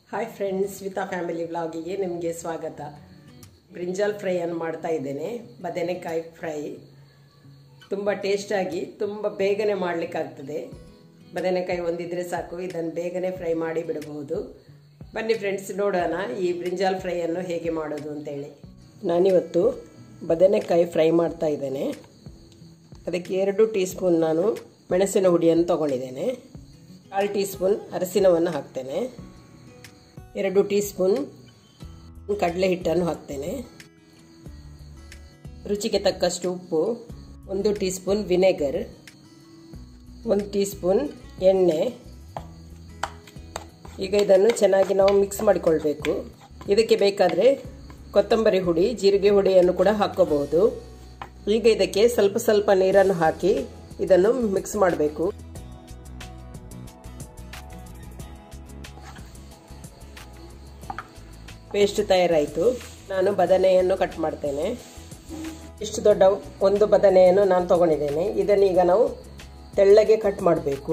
hi friends Vitha family ವ್ಲಾಗಿಗೆ ನಿಮಗೆ ಸ್ವಾಗತ ಬ್ರಿಂಜಾಲ್ ಫ್ರೈಯನ್ನು ಮಾಡ್ತಾ ಇದ್ದೇನೆ ಬದನೆಕಾಯಿ ಫ್ರೈ ತುಂಬ ಟೇಸ್ಟಾಗಿ ತುಂಬ ಬೇಗನೆ ಮಾಡಲಿಕ್ಕಾಗ್ತದೆ ಬದನೆಕಾಯಿ ಒಂದಿದ್ರೆ ಸಾಕು ಇದನ್ನು ಬೇಗನೆ ಫ್ರೈ ಮಾಡಿ ಬಿಡಬಹುದು ಬನ್ನಿ ಫ್ರೆಂಡ್ಸ್ ನೋಡೋಣ ಈ ಬ್ರಿಂಜಾಲ್ ಫ್ರೈಯನ್ನು ಹೇಗೆ ಮಾಡೋದು ಅಂತೇಳಿ ನಾನಿವತ್ತು ಬದನೆಕಾಯಿ ಫ್ರೈ ಮಾಡ್ತಾ ಇದ್ದೇನೆ ಅದಕ್ಕೆ ಎರಡು ಟೀ ಸ್ಪೂನ್ ನಾನು ಮೆಣಸಿನ ಹುಡಿಯನ್ನು ತೊಗೊಂಡಿದ್ದೇನೆ ಕಾಲು ಟೀ ಸ್ಪೂನ್ ಅರಸಿನವನ್ನು ಹಾಕ್ತೇನೆ ಎರಡು ಟೀ ಸ್ಪೂನ್ ಕಡಲೆ ಹಿಟ್ಟನ್ನು ಹಾಕ್ತೇನೆ ರುಚಿಗೆ ತಕ್ಕಷ್ಟು ಉಪ್ಪು ಒಂದು ಟೀ ಸ್ಪೂನ್ ವಿನೆಗರ್ ಒಂದು ಟೀ ಸ್ಪೂನ್ ಎಣ್ಣೆ ಈಗ ಇದನ್ನು ಚೆನ್ನಾಗಿ ನಾವು ಮಿಕ್ಸ್ ಮಾಡಿಕೊಳ್ಬೇಕು ಇದಕ್ಕೆ ಬೇಕಾದರೆ ಕೊತ್ತಂಬರಿ ಹುಡಿ ಜೀರಿಗೆ ಹುಡಿಯನ್ನು ಕೂಡ ಹಾಕ್ಕೋಬಹುದು ಈಗ ಇದಕ್ಕೆ ಸ್ವಲ್ಪ ಸ್ವಲ್ಪ ನೀರನ್ನು ಹಾಕಿ ಇದನ್ನು ಮಿಕ್ಸ್ ಮಾಡಬೇಕು ಪೇಸ್ಟ್ ತಯಾರಾಯಿತು ನಾನು ಬದನೆಯನ್ನು ಕಟ್ ಮಾಡ್ತೇನೆ ಇಷ್ಟು ದೊಡ್ಡ ಒಂದು ಬದನೆಯನ್ನು ನಾನು ತಗೊಂಡಿದ್ದೇನೆ ಇದನ್ನೀಗ ನಾವು ತೆಳ್ಳಗೆ ಕಟ್ ಮಾಡಬೇಕು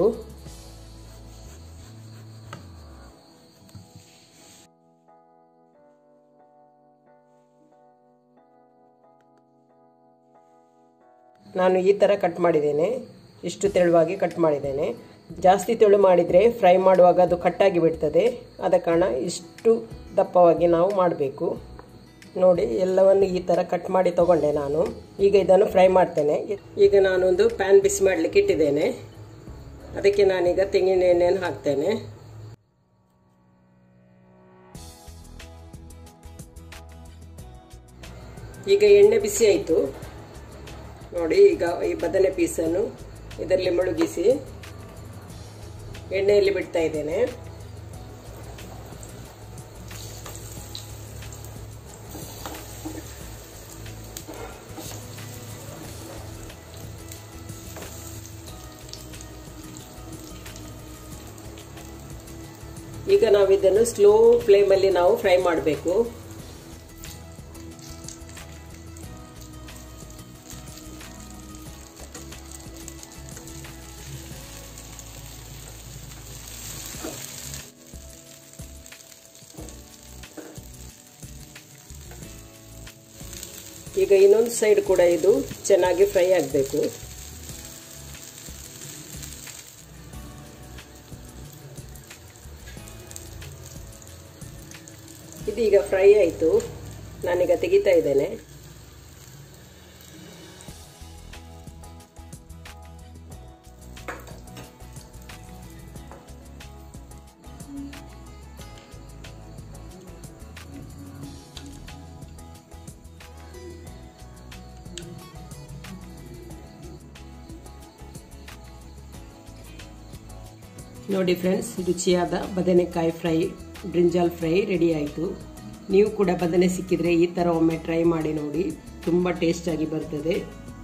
ನಾನು ಈ ಥರ ಕಟ್ ಮಾಡಿದ್ದೇನೆ ಇಷ್ಟು ತೆಳುವಾಗಿ ಕಟ್ ಮಾಡಿದ್ದೇನೆ ಜಾಸ್ತಿ ತೆಳು ಮಾಡಿದರೆ ಫ್ರೈ ಮಾಡುವಾಗ ಅದು ಕಟ್ಟಾಗಿ ಬಿಡ್ತದೆ ಆದ ಕಾರಣ ಇಷ್ಟು ದಪ್ಪವಾಗಿ ನಾವು ಮಾಡಬೇಕು ನೋಡಿ ಎಲ್ಲವನ್ನು ಈ ಥರ ಕಟ್ ಮಾಡಿ ತಗೊಂಡೆ ನಾನು ಈಗ ಇದನ್ನು ಫ್ರೈ ಮಾಡ್ತೇನೆ ಈಗ ನಾನೊಂದು ಪ್ಯಾನ್ ಬಿಸಿ ಮಾಡಲಿಕ್ಕೆ ಇಟ್ಟಿದ್ದೇನೆ ಅದಕ್ಕೆ ನಾನೀಗ ತೆಂಗಿನ ಎಣ್ಣೆಯನ್ನು ಹಾಕ್ತೇನೆ ಈಗ ಎಣ್ಣೆ ಬಿಸಿ ಆಯಿತು ನೋಡಿ ಈಗ ಈ ಬದನೆ ಪೀಸನ್ನು ಇದರಲ್ಲಿ ಮುಳುಗಿಸಿ ಎಣ್ಣೆಯಲ್ಲಿ ಬಿಡ್ತಾ ಇದ್ದೇನೆ ಈಗ ನಾವು ಇದನ್ನು ಸ್ಲೋ ಫ್ಲೇಮಲ್ಲಿ ನಾವು ಫ್ರೈ ಮಾಡಬೇಕು ಈಗ ಇನ್ನೊಂದು ಸೈಡ್ ಕೂಡ ಇದು ಚೆನ್ನಾಗಿ ಫ್ರೈ ಆಗಬೇಕು ಇದೀಗ ಫ್ರೈ ಆಯಿತು ನಾನೀಗ ತೆಗಿತಾ ಇದ್ದೇನೆ ನೋಡಿ ಫ್ರೆಂಡ್ಸ್ ರುಚಿಯಾದ ಬದನೆಕಾಯಿ ಫ್ರೈ ಬ್ರಿಂಜಾಲ್ ಫ್ರೈ ರೆಡಿ ಆಯಿತು ನೀವು ಕೂಡ ಬದನೆ ಸಿಕ್ಕಿದ್ರೆ ಈ ಥರ ಒಮ್ಮೆ ಟ್ರೈ ಮಾಡಿ ನೋಡಿ ತುಂಬ ಟೇಸ್ಟಾಗಿ ಬರ್ತದೆ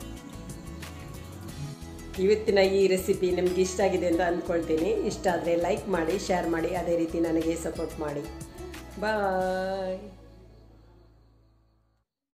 ಇವತ್ತಿನ ಈ ರೆಸಿಪಿ ನಿಮ್ಗೆ ಇಷ್ಟ ಆಗಿದೆ ಅಂತ ಅಂದ್ಕೊಳ್ತೀನಿ ಇಷ್ಟ ಆದರೆ ಲೈಕ್ ಮಾಡಿ ಶೇರ್ ಮಾಡಿ ಅದೇ ರೀತಿ ನನಗೆ ಸಪೋರ್ಟ್ ಮಾಡಿ ಬಾಯ್